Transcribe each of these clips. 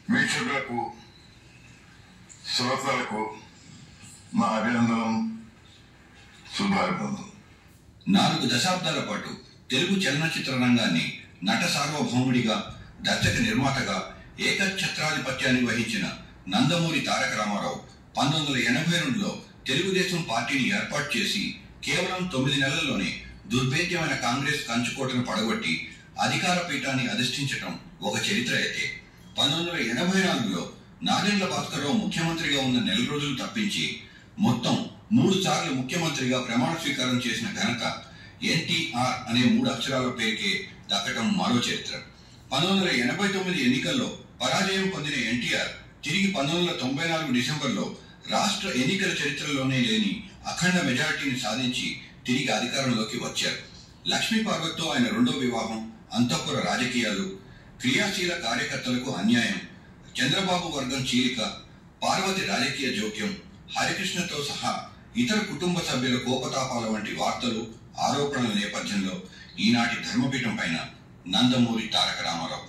వీక్షకులకు శ్రోతలకు మా అభినందనం శుభాభినందనం నాలుగు దశాబ్దాల పాటు తెలుగు చలనచిత్ర రంగాన్ని నట సార్వభౌముడిగా దర్శక నిర్మాతగా ఏకఛత్రాధిపత్యాన్ని వహించిన నందమూరి తారక రామారావు పంతొమ్మిది వందల ఎనభై రెండులో తెలుగుదేశం పార్టీని ఏర్పాటు చేసి కేవలం తొమ్మిది నెలల్లోనే దుర్భేద్యమైన కాంగ్రెస్ కంచుకోటను పడగొట్టి అధికార పీఠాన్ని అధిష్ఠించటం ఒక చరిత్ర అయితే పంతొమ్మిది వందల ఎనభై నాలుగులో నాగేంద్ర భాస్కర్రావు ముఖ్యమంత్రిగా ఉన్న నెల రోజులు తప్పించి మొత్తం మూడు సార్లు ముఖ్యమంత్రిగా ప్రమాణ స్వీకారం చేసిన ఘనత ఎన్టీఆర్ అనే మూడు అక్షరాల పేరుకే దక్కటం మరో చరిత్ర పంతొమ్మిది వందల ఎనభై తొమ్మిది ఎన్నికల్లో పరాజయం పొందిన ఎన్టీఆర్ తిరిగి పంతొమ్మిది వందల తొంభై నాలుగు డిసెంబర్లో రాష్ట్ర ఎన్నికల చరిత్రలోనే లేని అఖండ మెజారిటీని సాధించి తిరిగి అధికారంలోకి వచ్చారు లక్ష్మీ పార్వతితో ఆయన రెండో వివాహం అంతఃపుర రాజకీయాలు క్రియాశీల కార్యకర్తలకు అన్యాయం చంద్రబాబు వర్గం చీలిక పార్వతి రాజకీయ జోక్యం హరికృష్ణతో సహా ఇతర కుటుంబ సభ్యుల కోపతాపాల వంటి వార్తలు ఆరోపణల నేపథ్యంలో ఈనాటి ధర్మపీఠం పైన నందమూరి తారక రామారావు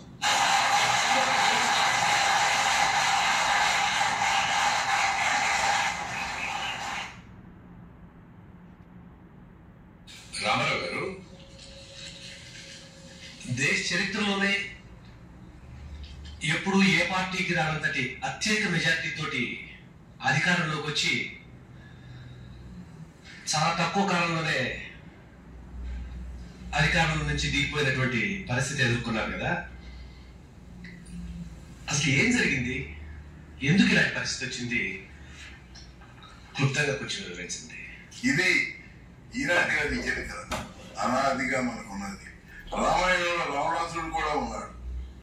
రామారావు గారు దేశ చరిత్రలోనే ఎప్పుడు ఏ పార్టీకి రానంతటి అత్యధిక మెజార్టీ తోటి అధికారంలోకి వచ్చి చాలా తక్కువ కాలంలోనే అధికారం నుంచి దిగిపోయినటువంటి పరిస్థితి ఎదుర్కొన్నారు కదా అసలు ఏం జరిగింది ఎందుకు ఇలాంటి పరిస్థితి వచ్చింది క్లుప్తంగా కొంచెం వివరించండి ఇది ఈనాటి చరిత్ర అనాదిగా మనకున్నది రామాయణంలో రావణాసురుడు కూడా ఉన్నాడు